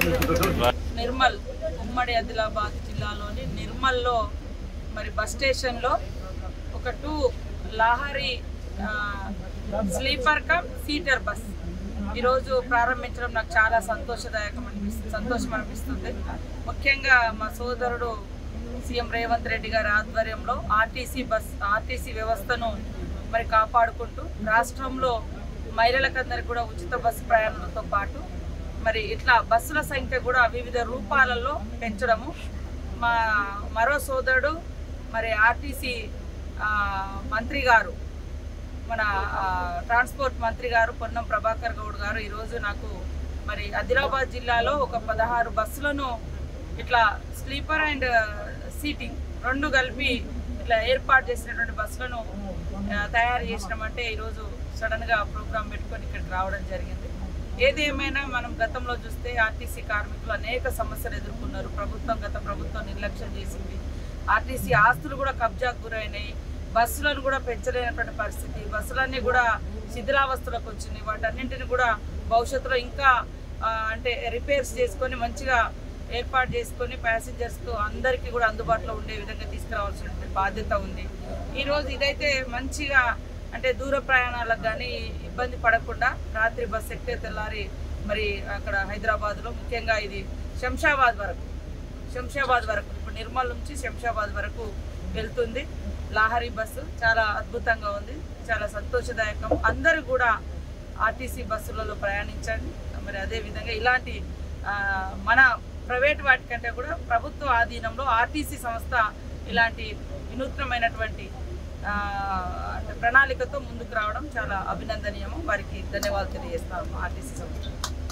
నిర్మల్ ఉమ్మడి ఆదిలాబాద్ జిల్లాలోని నిర్మల్లో మరి బస్ స్టేషన్లో ఒక టూ లాహరి ఆ, స్లీపర్ కమ్ సీటర్ బస్ ఈరోజు ప్రారంభించడం నాకు చాలా సంతోషదాయకం అనిపిస్తుంది సంతోషం అనిపిస్తుంది ముఖ్యంగా మా సోదరుడు సీఎం రేవంత్ రెడ్డి గారి ఆధ్వర్యంలో ఆర్టీసీ బస్ ఆర్టీసీ వ్యవస్థను మరి కాపాడుకుంటూ రాష్ట్రంలో మహిళలకందరికీ కూడా ఉచిత బస్సు ప్రయాణంతో పాటు మరి ఇట్లా బస్సుల సంఖ్య కూడా వివిధ రూపాలలో పెంచడము మా మరో సోదరుడు మరి ఆర్టీసీ ఆ, మంత్రి గారు మన ఆ, ట్రాన్స్పోర్ట్ మంత్రి గారు పొన్నం ప్రభాకర్ గౌడ్ గారు ఈరోజు నాకు మరి ఆదిలాబాద్ జిల్లాలో ఒక పదహారు బస్సులను ఇట్లా స్లీపర్ అండ్ సీటింగ్ రెండు కలిపి ఇట్లా ఏర్పాటు చేసినటువంటి బస్సులను ఆ, తయారు చేసినామంటే ఈరోజు సడన్గా ప్రోగ్రాం పెట్టుకొని ఇక్కడికి రావడం జరిగింది ఏది ఏమైనా మనం గతంలో చూస్తే ఆర్టీసీ కార్మికులు అనేక సమస్యలు ఎదుర్కొన్నారు ప్రభుత్వం గత ప్రభుత్వం నిర్లక్ష్యం చేసింది ఆర్టీసీ ఆస్తులు కూడా కబ్జాకు గురైనాయి బస్సులను కూడా పెంచలేనటువంటి పరిస్థితి బస్సులన్నీ కూడా శిథిలావస్థలకు వచ్చినాయి వాటన్నింటిని కూడా భవిష్యత్తులో ఇంకా ఆ, అంటే రిపేర్స్ చేసుకొని మంచిగా ఏర్పాటు చేసుకొని ప్యాసింజర్స్కు అందరికీ కూడా అందుబాటులో ఉండే విధంగా తీసుకురావాల్సిన బాధ్యత ఉంది ఈరోజు ఇదైతే మంచిగా అంటే దూర ప్రయాణాలకు కానీ ఇబ్బంది పడకుండా రాత్రి బస్ ఎక్కితే తెల్లారి మరి అక్కడ హైదరాబాద్లో ముఖ్యంగా ఇది శంషాబాద్ వరకు శంషాబాద్ వరకు ఇప్పుడు నిర్మల్ నుంచి శంషాబాద్ వరకు వెళ్తుంది లాహరి బస్సు చాలా అద్భుతంగా ఉంది చాలా సంతోషదాయకం అందరూ కూడా ఆర్టీసీ బస్సులలో ప్రయాణించండి మరి అదేవిధంగా ఇలాంటి ఆ, మన ప్రైవేట్ వాటికంటే కూడా ప్రభుత్వ ఆధీనంలో ఆర్టీసీ సంస్థ ఇలాంటి వినూత్నమైనటువంటి ఆ, అంటే ప్రణాళికతో ముందుకు రావడం చాలా అభినందనీయము వారికి ధన్యవాదాలు తెలియజేస్తాము ఆర్టీసీ సంస్థ